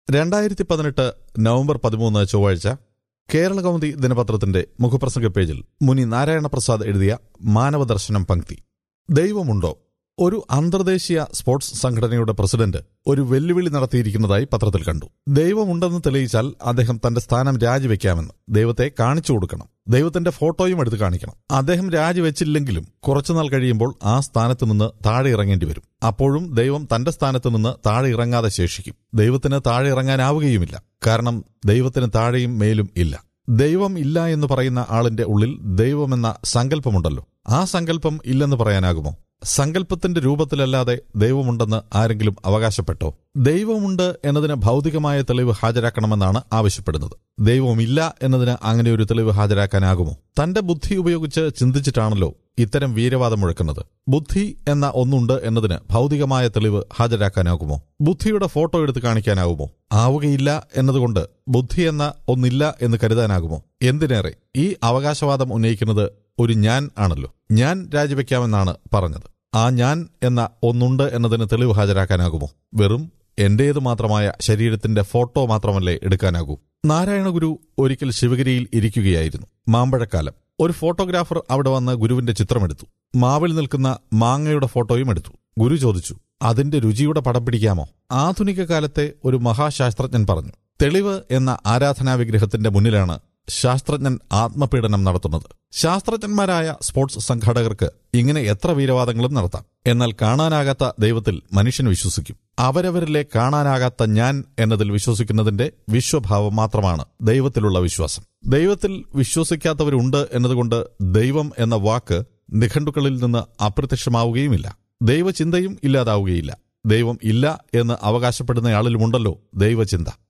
രണ്ടായിരത്തി പതിനെട്ട് നവംബർ പതിമൂന്ന് ചൊവ്വാഴ്ച കേരളകൗമുദി ദിനപത്രത്തിന്റെ മുഖപ്രസംഗ പേജിൽ മുനി നാരായണപ്രസാദ് എഴുതിയ മാനവദർശനം പങ്ക്തി ദൈവമുണ്ടോ ഒരു അന്തർദേശീയ സ്പോർട്സ് സംഘടനയുടെ പ്രസിഡന്റ് ഒരു വെല്ലുവിളി നടത്തിയിരിക്കുന്നതായി പത്രത്തിൽ കണ്ടു ദൈവമുണ്ടെന്ന് തെളിയിച്ചാൽ അദ്ദേഹം തന്റെ സ്ഥാനം രാജിവെക്കാമെന്ന് ദൈവത്തെ കാണിച്ചു കൊടുക്കണം ദൈവത്തിന്റെ ഫോട്ടോയും എടുത്ത് കാണിക്കണം അദ്ദേഹം രാജിവെച്ചില്ലെങ്കിലും കുറച്ചുനാൾ കഴിയുമ്പോൾ ആ സ്ഥാനത്ത് നിന്ന് താഴെ ഇറങ്ങേണ്ടി വരും അപ്പോഴും ദൈവം തന്റെ സ്ഥാനത്ത് നിന്ന് താഴെ ഇറങ്ങാതെ ശേഷിക്കും ദൈവത്തിന് താഴെ ഇറങ്ങാനാവുകയുമില്ല കാരണം ദൈവത്തിന് താഴെയും മേലും ഇല്ല ദൈവം ഇല്ല എന്ന് പറയുന്ന ആളിന്റെ ഉള്ളിൽ ദൈവമെന്ന സങ്കല്പമുണ്ടല്ലോ ആ സങ്കല്പം ഇല്ലെന്ന് പറയാനാകുമോ സങ്കല്പത്തിന്റെ രൂപത്തിലല്ലാതെ ദൈവമുണ്ടെന്ന് ആരെങ്കിലും അവകാശപ്പെട്ടോ ദൈവമുണ്ട് എന്നതിന് ഭൗതികമായ തെളിവ് ഹാജരാക്കണമെന്നാണ് ആവശ്യപ്പെടുന്നത് ദൈവമില്ല എന്നതിന് അങ്ങനെ ഒരു തെളിവ് ഹാജരാക്കാനാകുമോ തന്റെ ബുദ്ധി ഉപയോഗിച്ച് ചിന്തിച്ചിട്ടാണല്ലോ ഇത്തരം വീരവാദം മുഴക്കുന്നത് ബുദ്ധി എന്ന ഒന്നുണ്ട് എന്നതിന് ഭൗതികമായ തെളിവ് ഹാജരാക്കാനാകുമോ ബുദ്ധിയുടെ ഫോട്ടോ എടുത്ത് കാണിക്കാനാകുമോ ആവുകയില്ല എന്നതുകൊണ്ട് ബുദ്ധി എന്ന ഒന്നില്ല എന്ന് കരുതാനാകുമോ എന്തിനേറെ ഈ അവകാശവാദം ഉന്നയിക്കുന്നത് ഒരു ഞാൻ ആണല്ലോ ഞാൻ രാജിവെക്കാമെന്നാണ് പറഞ്ഞത് ആ ഞാൻ എന്ന ഒന്നുണ്ട് എന്നതിന് തെളിവ് ഹാജരാക്കാനാകുമോ വെറും എന്റേത് മാത്രമായ ശരീരത്തിന്റെ ഫോട്ടോ മാത്രമല്ലേ എടുക്കാനാകൂ നാരായണ ഗുരു ഒരിക്കൽ ശിവഗിരിയിൽ ഇരിക്കുകയായിരുന്നു മാമ്പഴക്കാലം ഒരു ഫോട്ടോഗ്രാഫർ അവിടെ വന്ന് ഗുരുവിന്റെ ചിത്രമെടുത്തു മാവിൽ നിൽക്കുന്ന മാങ്ങയുടെ ഫോട്ടോയും എടുത്തു ഗുരു ചോദിച്ചു അതിന്റെ രുചിയുടെ പടം പിടിക്കാമോ ആധുനിക കാലത്തെ ഒരു മഹാശാസ്ത്രജ്ഞൻ പറഞ്ഞു തെളിവ് എന്ന ആരാധനാ വിഗ്രഹത്തിന്റെ മുന്നിലാണ് ശാസ്ത്രജ്ഞൻ ആത്മപീഡനം നടത്തുന്നത് ശാസ്ത്രജ്ഞന്മാരായ സ്പോർട്സ് സംഘാടകർക്ക് ഇങ്ങനെ എത്ര വീരവാദങ്ങളും നടത്താം എന്നാൽ കാണാനാകാത്ത ദൈവത്തിൽ മനുഷ്യൻ വിശ്വസിക്കും അവരവരിലെ കാണാനാകാത്ത ഞാൻ എന്നതിൽ വിശ്വസിക്കുന്നതിന്റെ വിശ്വഭാവം മാത്രമാണ് ദൈവത്തിലുള്ള വിശ്വാസം ദൈവത്തിൽ വിശ്വസിക്കാത്തവരുണ്ട് എന്നതുകൊണ്ട് ദൈവം എന്ന വാക്ക് നിഘണ്ടുക്കളിൽ നിന്ന് അപ്രത്യക്ഷമാവുകയുമില്ല ദൈവചിന്തയും ഇല്ലാതാവുകയില്ല ദൈവം ഇല്ല എന്ന് അവകാശപ്പെടുന്നയാളിലുമുണ്ടല്ലോ ദൈവചിന്ത